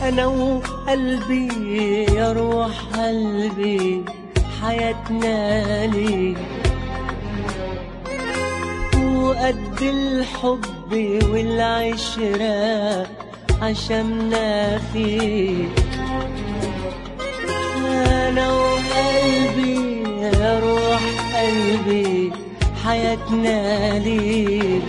أنا وقلبي يا روح قلبي حياتنا ليك وقد الحب والعشرة عشمنا فيك أنا وقلبي يا روح قلبي حياتنا ليك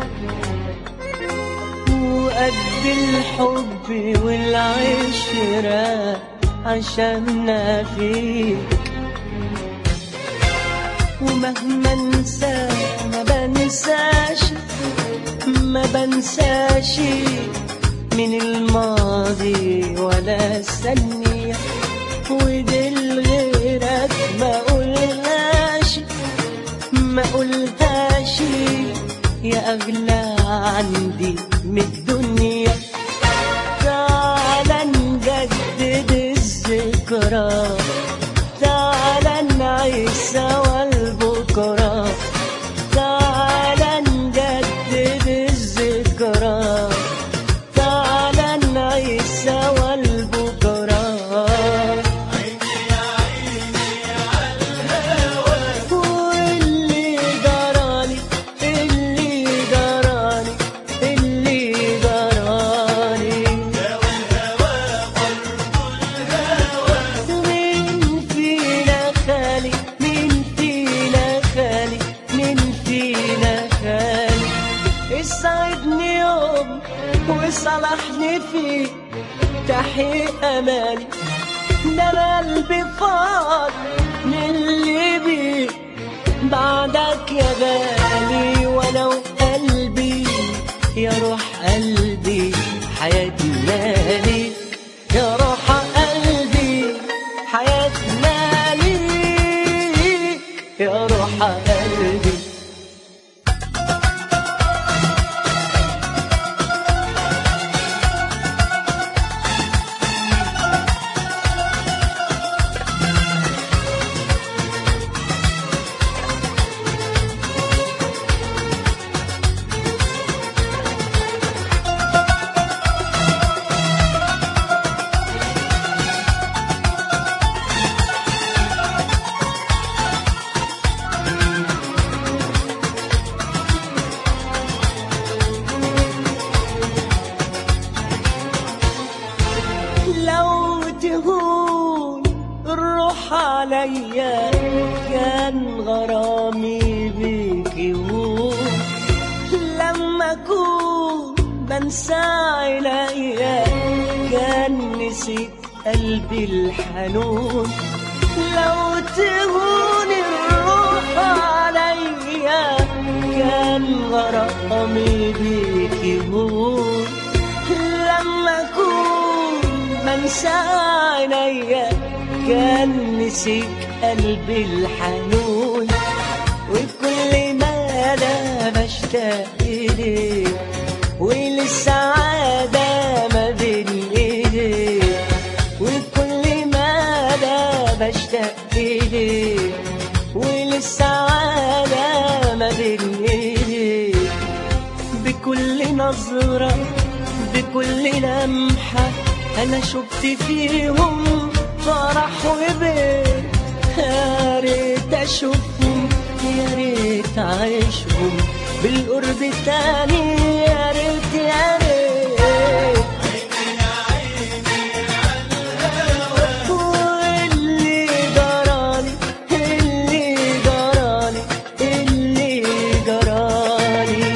وقد الحب والعشرة عشمنا فيك ومهما انسى ما بنساش ما بنساش من الماضي ولا الثانية ودي لغيرك ما قولهاش ما قولهاش يا أغلى عندي من الدنيا تعالى نجدد الذكرى تعالى نعيش سوا البكرة تعالى نجدد الذكرى تعالى نعيش سوا البكرة واللي جرالي اللي جرالي اللي جرالي مين فينا خالي مين فينا خالي مين فينا خالي اسعدني يوم وصلحني فيه تحقيق امالي ده أنا قلبي فاض من اللي بيه بعدك يا غالي ولو قلبي يا روح قلبي حياتنا ليك يا روح قلبي حياتنا ليك يا روح قلبي لو تهون الروح عليا كان غرامي بيك يهون لما اكون بنسى عينيا كان نسيت قلبي الحنون لو تهون الروح عليا كان غرامي بيك يهون لما اكون بنسى عينيا كان نسيك قلبي الحنون وكل ما انا بشتاق اليك وللسعادة ما بين ايديك وكل ما انا بشتاق اليك وللسعادة ما بين ايديك بكل نظرة بكل لمحة أنا شفت فيهم فرح وبين يا ريت أشوفهم يا ريت أعيشهم بالقرب تاني يا ريت يا ريت واللي جرالي اللي جرالي اللي جرالي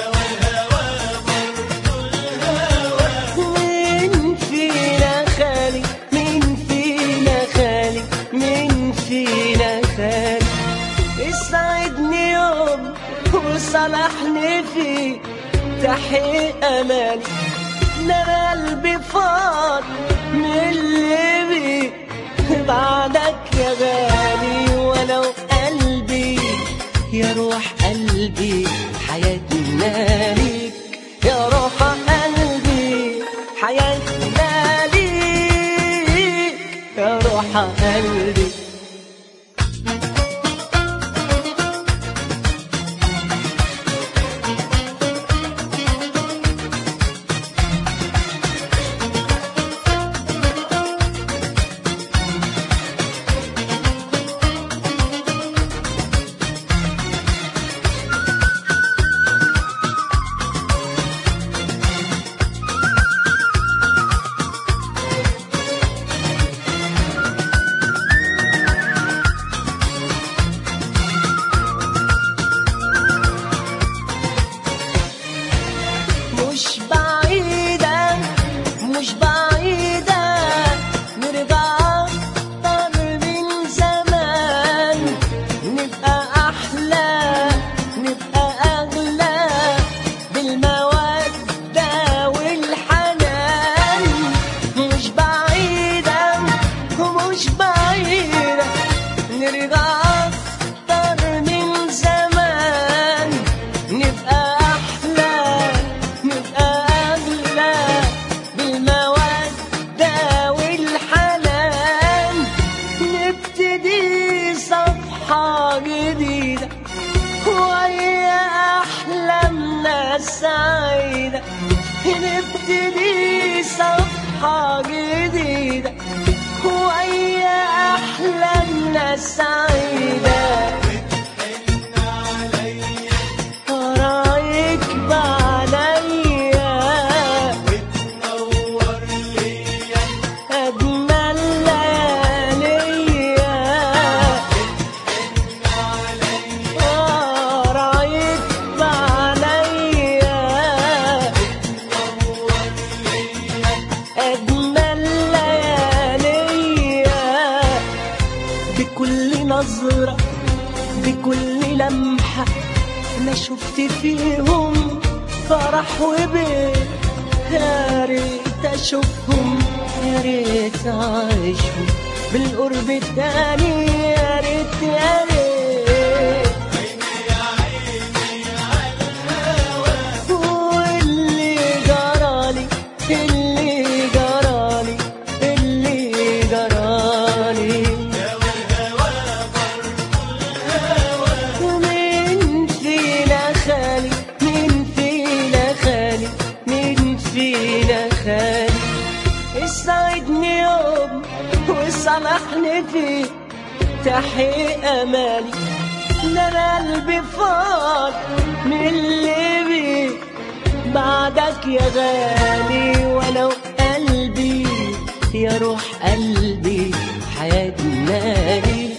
مين فينا خالي مين فينا خالي مين فينا خالي اسعدني يوم وصلحني فيه تحقيق امالي ده أنا قلبي فاض من اللي بيه بعدك يا غالي ولو قلبي يا روح قلبي حياتنا ليك يا روح قلبي حياتنا ليك يا روح قلبي نظرة بكل لمحة أنا شفت فيهم فرح وبيت يا ريت أشوفهم يا ريت أعيشهم بالقرب التاني يا ريت يا ريت واللي جرالي اللي جرالي اللي جرالي مين فينا خالي مين فينا خالي مين فينا خالي اسعدني يوم وصلحني فيه تحقيق امالي ده انا قلبي فاض من اللي بيه بعدك يا غالي ولو قلبي يا روح قلبي حياتنا لي